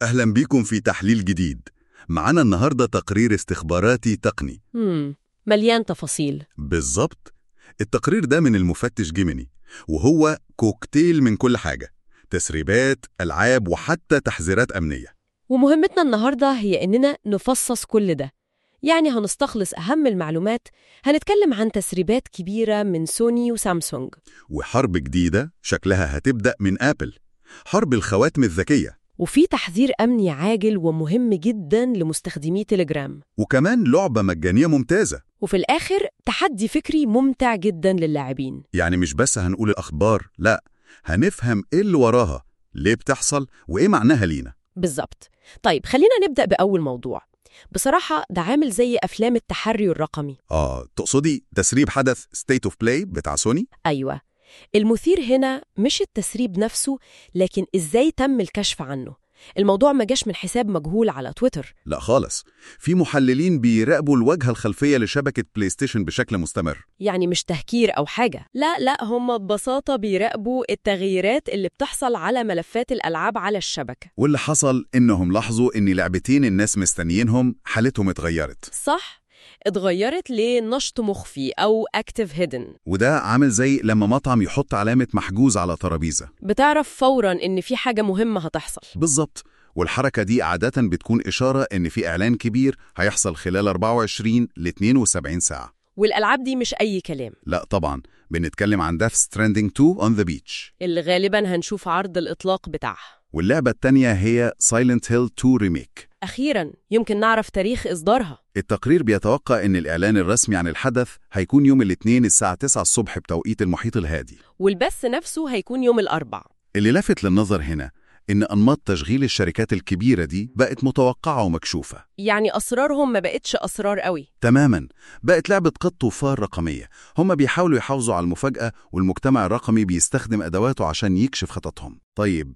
أهلا بيكم في تحليل جديد معنا النهاردة تقرير استخباراتي تقني مم. مليان تفاصيل بالظبط التقرير ده من المفتش جيميني وهو كوكتيل من كل حاجة تسريبات ألعاب وحتى تحذيرات أمنية ومهمتنا النهاردة هي إننا نفصص كل ده يعني هنستخلص أهم المعلومات هنتكلم عن تسريبات كبيرة من سوني وسامسونج وحرب جديدة شكلها هتبدأ من آبل حرب الخواتم الذكية وفي تحذير أمني عاجل ومهم جدا لمستخدمي تليجرام وكمان لعبة مجانية ممتازة وفي الآخر تحدي فكري ممتع جدا للاعبين يعني مش بس هنقول الأخبار لا هنفهم إيه اللي وراها ليه بتحصل وإيه معناها لينا بالظبط طيب خلينا نبدأ بأول موضوع بصراحة ده عامل زي أفلام التحري الرقمي آه تقصدي تسريب حدث State of Play بتاع سوني؟ أيوة المثير هنا مش التسريب نفسه لكن إزاي تم الكشف عنه الموضوع ما جاش من حساب مجهول على تويتر لا خالص في محللين بيراقبوا الواجهة الخلفية لشبكة بلاي ستيشن بشكل مستمر يعني مش تهكير أو حاجة لا لا هم ببساطة بيراقبوا التغييرات اللي بتحصل على ملفات الألعاب على الشبكة واللي حصل إنهم لاحظوا إن لعبتين الناس مستنيينهم حالتهم اتغيرت صح؟ اتغيرت لنشط مخفي أو اكتف هيدن وده عامل زي لما مطعم يحط علامة محجوز على ترابيزة بتعرف فورا إن في حاجة مهمة هتحصل بالظبط والحركة دي عادة بتكون إشارة إن في إعلان كبير هيحصل خلال 24 ل 72 ساعة والألعاب دي مش أي كلام لا طبعا بنتكلم عن Death Stranding 2 on the Beach اللي غالبا هنشوف عرض الإطلاق بتاعها واللعبة التانية هي Silent Hill 2 Remake أخيرا يمكن نعرف تاريخ إصدارها التقرير بيتوقع إن الإعلان الرسمي عن الحدث هيكون يوم الاثنين الساعة 9 الصبح بتوقيت المحيط الهادي والبث نفسه هيكون يوم الأربع اللي لافت للنظر هنا إن أنماط تشغيل الشركات الكبيرة دي بقت متوقعة ومكشوفة يعني أسرارهم ما بقتش أسرار قوي تماما بقت لعبة قط وفار رقمية هم بيحاولوا يحافظوا على المفاجأة والمجتمع الرقمي بيستخدم أدواته عشان يكشف خططهم طيب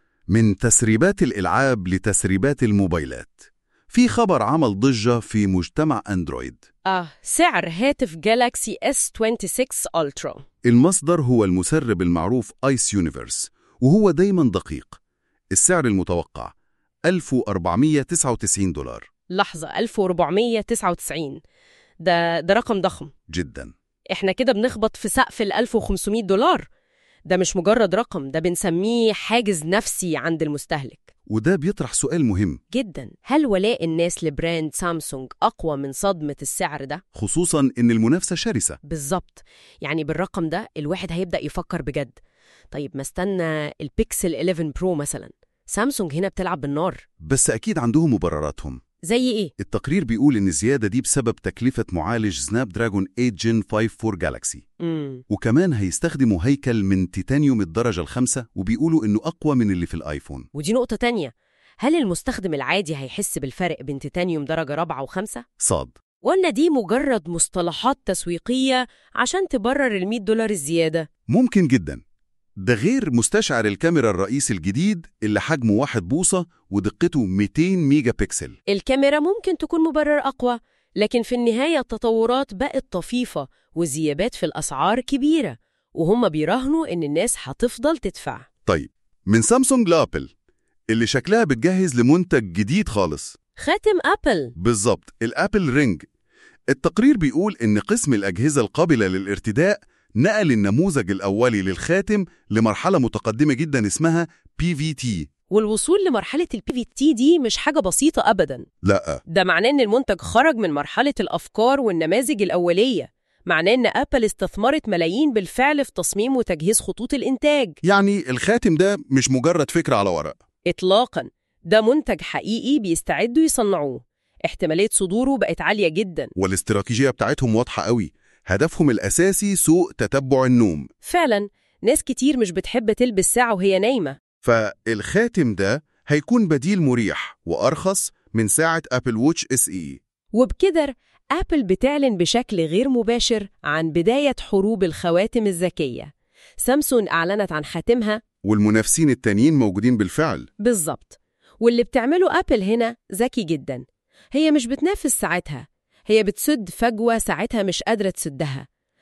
من تسريبات الإلعاب لتسريبات الموبايلات في خبر عمل ضجة في مجتمع أندرويد آه سعر هاتف جالاكسي S26 ألترا المصدر هو المسرب المعروف آيس يونيفرس وهو دايما دقيق السعر المتوقع 1499 دولار لحظة 1499 ده ده رقم ضخم جدا احنا كده بنخبط في سقف ال 1500 دولار ده مش مجرد رقم ده بنسميه حاجز نفسي عند المستهلك وده بيطرح سؤال مهم جدا هل ولاء الناس لبراند سامسونج أقوى من صدمة السعر ده؟ خصوصا إن المنافسة شرسة بالظبط يعني بالرقم ده الواحد هيبدأ يفكر بجد طيب ما استنى البيكسل 11 برو مثلا سامسونج هنا بتلعب بالنار بس أكيد عندهم مبرراتهم زي ايه؟ التقرير بيقول إن الزيادة دي بسبب تكلفة معالج سناب دراجون 8 جن 5 4 جالاكسي امم وكمان هيستخدموا هيكل من تيتانيوم الدرجة الخامسة وبيقولوا إنه أقوى من اللي في الآيفون ودي نقطة تانية هل المستخدم العادي هيحس بالفرق بين تيتانيوم درجة رابعة وخمسة؟ صاد ولا دي مجرد مصطلحات تسويقية عشان تبرر ال 100 دولار الزيادة؟ ممكن جدا ده غير مستشعر الكاميرا الرئيسي الجديد اللي حجمه واحد بوصة ودقته 200 ميجا بكسل الكاميرا ممكن تكون مبرر أقوى لكن في النهاية التطورات بقت طفيفة والزيادات في الأسعار كبيرة وهم بيراهنوا إن الناس هتفضل تدفع طيب من سامسونج لابل اللي شكلها بتجهز لمنتج جديد خالص خاتم أبل بالظبط الابل رينج التقرير بيقول إن قسم الأجهزة القابلة للارتداء نقل النموذج الأولي للخاتم لمرحلة متقدمة جدا اسمها PVT والوصول لمرحلة البي في تي دي مش حاجة بسيطة أبدا لا ده معناه إن المنتج خرج من مرحلة الأفكار والنماذج الأولية معناه إن أبل استثمرت ملايين بالفعل في تصميم وتجهيز خطوط الإنتاج يعني الخاتم ده مش مجرد فكرة على ورق إطلاقا ده منتج حقيقي بيستعدوا يصنعوه احتمالية صدوره بقت عالية جدا والاستراتيجية بتاعتهم واضحة قوي هدفهم الأساسي سوء تتبع النوم فعلا ناس كتير مش بتحب تلبس ساعة وهي نايمة فالخاتم ده هيكون بديل مريح وأرخص من ساعة أبل ووتش اس اي وبكده أبل بتعلن بشكل غير مباشر عن بداية حروب الخواتم الذكية سامسونج أعلنت عن خاتمها والمنافسين التانيين موجودين بالفعل بالظبط واللي بتعمله أبل هنا ذكي جدا هي مش بتنافس ساعتها هي بتسد فجوة ساعتها مش قادرة تسدها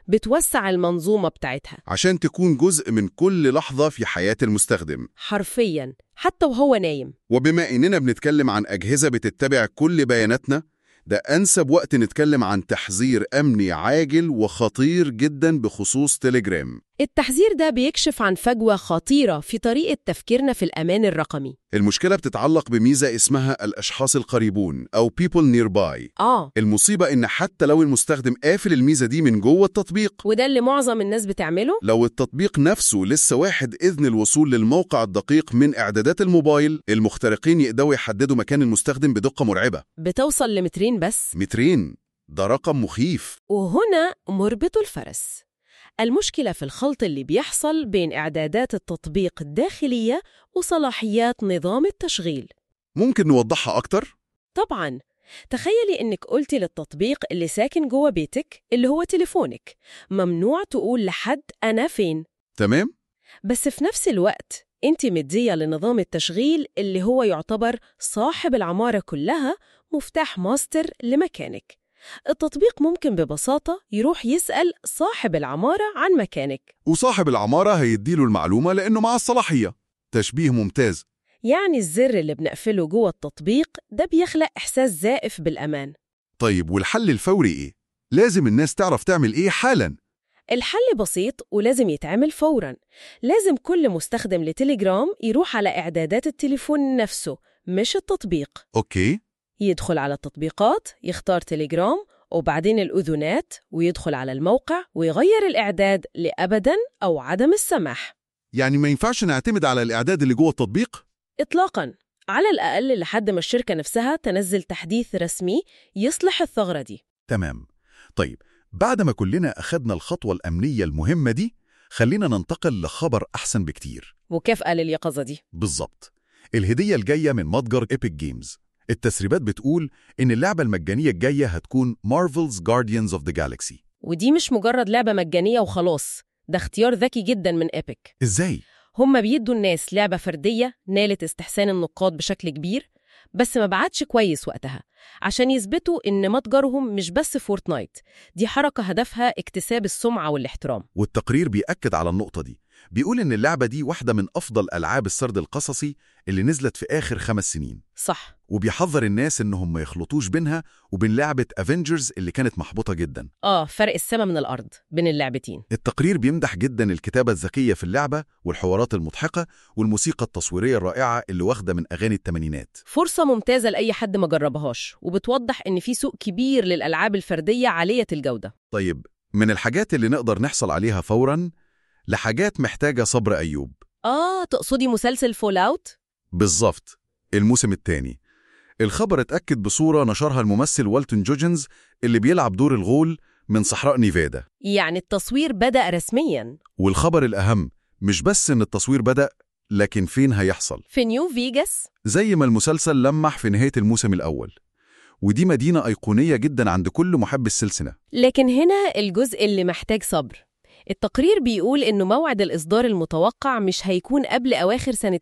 بتوسع المنظومة بتاعتها عشان تكون جزء من كل لحظة في حياة المستخدم حرفياً حتى وهو نايم وبما إننا بنتكلم عن أجهزة بتتبع كل بياناتنا ده أنسب وقت نتكلم عن تحذير أمني عاجل وخطير جدا بخصوص تليجرام التحذير ده بيكشف عن فجوة خطيرة في طريقة تفكيرنا في الأمان الرقمي المشكلة بتتعلق بميزة اسمها الأشخاص القريبون أو people nearby آه المصيبة إن حتى لو المستخدم قافل الميزة دي من جوه التطبيق وده اللي معظم الناس بتعمله لو التطبيق نفسه لسه واحد إذن الوصول للموقع الدقيق من إعدادات الموبايل المخترقين يقدروا يحددوا مكان المستخدم بدقة مرعبة بتوصل لمترين بس مترين ده رقم مخيف وهنا مربط الفرس المشكلة في الخلط اللي بيحصل بين إعدادات التطبيق الداخلية وصلاحيات نظام التشغيل ممكن نوضحها أكتر؟ طبعاً تخيلي إنك قلتي للتطبيق اللي ساكن جوه بيتك اللي هو تليفونك ممنوع تقول لحد أنا فين تمام؟ بس في نفس الوقت انت مدية لنظام التشغيل اللي هو يعتبر صاحب العمارة كلها مفتاح ماستر لمكانك التطبيق ممكن ببساطة يروح يسأل صاحب العمارة عن مكانك وصاحب العمارة هيديله المعلومة لأنه مع الصلاحية تشبيه ممتاز يعني الزر اللي بنقفله جوه التطبيق ده بيخلق إحساس زائف بالأمان طيب والحل الفوري إيه؟ لازم الناس تعرف تعمل إيه حالاً الحل بسيط ولازم يتعمل فوراً لازم كل مستخدم لتليجرام يروح على إعدادات التليفون نفسه مش التطبيق أوكي يدخل على التطبيقات يختار تليجرام وبعدين الأذونات ويدخل على الموقع ويغير الإعداد لأبداً أو عدم السماح يعني ما ينفعش نعتمد على الإعداد اللي جوه التطبيق؟ إطلاقاً على الأقل لحد ما الشركة نفسها تنزل تحديث رسمي يصلح الثغرة دي تمام طيب بعد ما كلنا أخدنا الخطوة الأمنية المهمة دي خلينا ننتقل لخبر أحسن بكتير وكافأة لليقظة دي بالظبط الهدية الجاية من متجر إيبك جيمز التسريبات بتقول إن اللعبة المجانية الجاية هتكون Marvel's Guardians of the Galaxy ودي مش مجرد لعبة مجانية وخلاص ده اختيار ذكي جدا من إيبك إزاي؟ هم بيدوا الناس لعبة فردية نالت استحسان النقاد بشكل كبير بس ما بعتش كويس وقتها عشان يثبتوا إن متجرهم مش بس فورتنايت دي حركة هدفها اكتساب السمعة والاحترام والتقرير بيأكد على النقطة دي بيقول إن اللعبة دي واحدة من أفضل ألعاب السرد القصصي اللي نزلت في آخر خمس سنين صح وبيحذر الناس إنهم ما يخلطوش بينها وبين لعبة افنجرز اللي كانت محبوطة جدا آه فرق السما من الأرض بين اللعبتين التقرير بيمدح جدا الكتابة الذكية في اللعبة والحوارات المضحكة والموسيقى التصويرية الرائعة اللي واخدة من أغاني الثمانينات فرصة ممتازة لأي حد ما جربهاش وبتوضح إن في سوق كبير للألعاب الفردية عالية الجودة طيب من الحاجات اللي نقدر نحصل عليها فورا لحاجات محتاجة صبر أيوب آه تقصدي مسلسل فول أوت؟ بالظبط الموسم الثاني الخبر اتأكد بصورة نشرها الممثل والتون جوجنز اللي بيلعب دور الغول من صحراء نيفادا يعني التصوير بدأ رسمياً والخبر الأهم مش بس إن التصوير بدأ لكن فين هيحصل في نيو فيجاس زي ما المسلسل لمح في نهاية الموسم الأول ودي مدينة أيقونية جدا عند كل محب السلسلة لكن هنا الجزء اللي محتاج صبر التقرير بيقول إنه موعد الإصدار المتوقع مش هيكون قبل أواخر سنة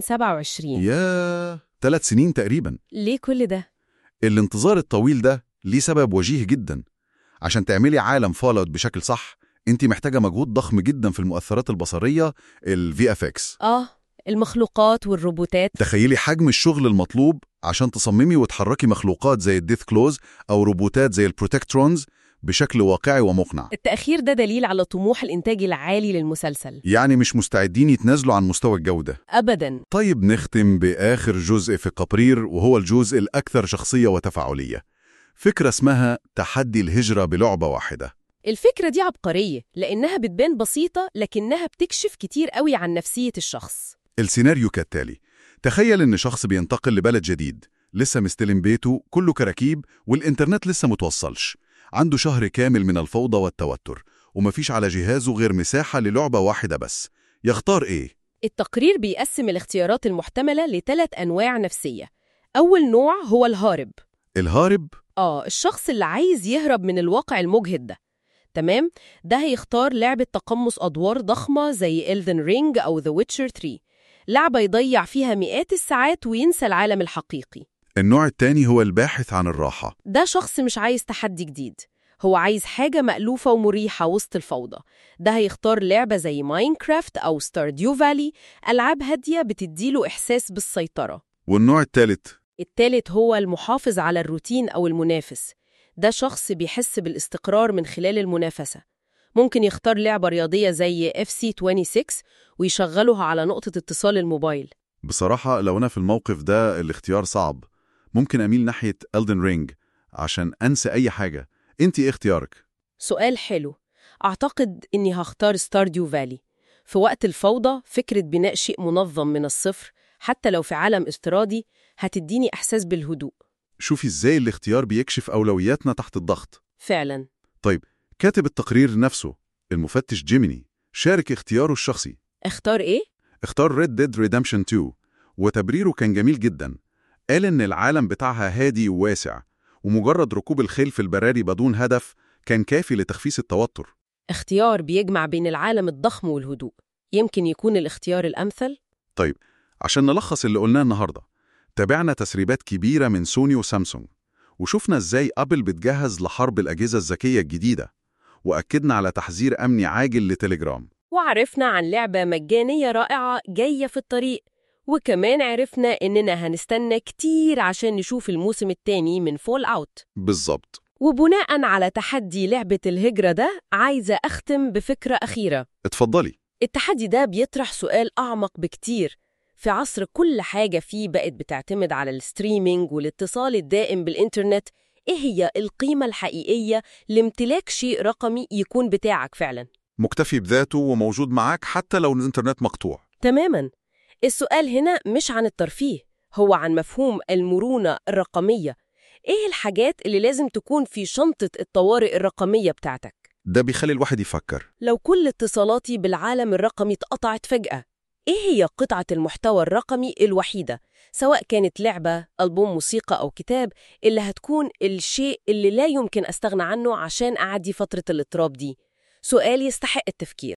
2027 يا ثلاث سنين تقريبا ليه كل ده؟ الانتظار الطويل ده ليه سبب وجيه جدا عشان تعملي عالم فالوت بشكل صح انت محتاجة مجهود ضخم جدا في المؤثرات البصرية ال VFX آه المخلوقات والروبوتات تخيلي حجم الشغل المطلوب عشان تصممي وتحركي مخلوقات زي الديث كلوز أو روبوتات زي البروتكترونز بشكل واقعي ومقنع التأخير ده دليل على طموح الإنتاج العالي للمسلسل يعني مش مستعدين يتنازلوا عن مستوى الجودة أبداً طيب نختم بآخر جزء في قبرير وهو الجزء الأكثر شخصية وتفاعلية فكرة اسمها تحدي الهجرة بلعبة واحدة الفكرة دي عبقرية لأنها بتبان بسيطة لكنها بتكشف كتير قوي عن نفسية الشخص السيناريو كالتالي تخيل إن شخص بينتقل لبلد جديد لسه مستلم بيته كله كراكيب والإنترنت لسه متوصلش عنده شهر كامل من الفوضى والتوتر ومفيش على جهازه غير مساحة للعبة واحدة بس يختار إيه؟ التقرير بيقسم الاختيارات المحتملة لثلاث أنواع نفسية أول نوع هو الهارب الهارب آه الشخص اللي عايز يهرب من الواقع المجهد ده تمام؟ ده هيختار لعبة تقمص أدوار ضخمة زي Elden Ring أو The Witcher 3 لعبة يضيع فيها مئات الساعات وينسى العالم الحقيقي النوع التاني هو الباحث عن الراحة ده شخص مش عايز تحدي جديد هو عايز حاجة مألوفة ومريحة وسط الفوضى ده هيختار لعبة زي ماينكرافت أو ستارديو فالي ألعاب هادية بتديله إحساس بالسيطرة والنوع الثالث التالت هو المحافظ على الروتين أو المنافس ده شخص بيحس بالاستقرار من خلال المنافسة ممكن يختار لعبة رياضية زي FC26 ويشغلها على نقطة اتصال الموبايل بصراحة لو أنا في الموقف ده الاختيار صعب ممكن أميل ناحية ألدن رينج عشان أنسى أي حاجة أنت إيه اختيارك؟ سؤال حلو أعتقد إني هختار ستارديو فالي في وقت الفوضى فكرة بناء شيء منظم من الصفر حتى لو في عالم افتراضي هتديني إحساس بالهدوء شوفي إزاي الاختيار بيكشف أولوياتنا تحت الضغط فعلا طيب كاتب التقرير نفسه المفتش جيميني شارك اختياره الشخصي اختار إيه؟ اختار Red Dead Redemption 2 وتبريره كان جميل جدا قال إن العالم بتاعها هادي وواسع ومجرد ركوب الخيل في البراري بدون هدف كان كافي لتخفيف التوتر اختيار بيجمع بين العالم الضخم والهدوء يمكن يكون الاختيار الأمثل؟ طيب عشان نلخص اللي قلناه النهاردة تابعنا تسريبات كبيرة من سوني وسامسونج وشفنا إزاي أبل بتجهز لحرب الأجهزة الذكية الجديدة وأكدنا على تحذير أمني عاجل لتليجرام وعرفنا عن لعبة مجانية رائعة جاية في الطريق وكمان عرفنا إننا هنستنى كتير عشان نشوف الموسم التاني من فول أوت بالظبط وبناء على تحدي لعبة الهجرة ده عايزة أختم بفكرة أخيرة اتفضلي التحدي ده بيطرح سؤال أعمق بكتير في عصر كل حاجة فيه بقت بتعتمد على الستريمينج والاتصال الدائم بالإنترنت إيه هي القيمة الحقيقية لامتلاك شيء رقمي يكون بتاعك فعلاً؟ مكتفي بذاته وموجود معاك حتى لو الإنترنت مقطوع تماماً السؤال هنا مش عن الترفيه هو عن مفهوم المرونة الرقمية إيه الحاجات اللي لازم تكون في شنطة الطوارئ الرقمية بتاعتك؟ ده بيخلي الواحد يفكر لو كل اتصالاتي بالعالم الرقمي اتقطعت فجأة إيه هي قطعة المحتوى الرقمي الوحيدة سواء كانت لعبة، ألبوم موسيقى أو كتاب اللي هتكون الشيء اللي لا يمكن أستغنى عنه عشان أعدي فترة الاضطراب دي سؤال يستحق التفكير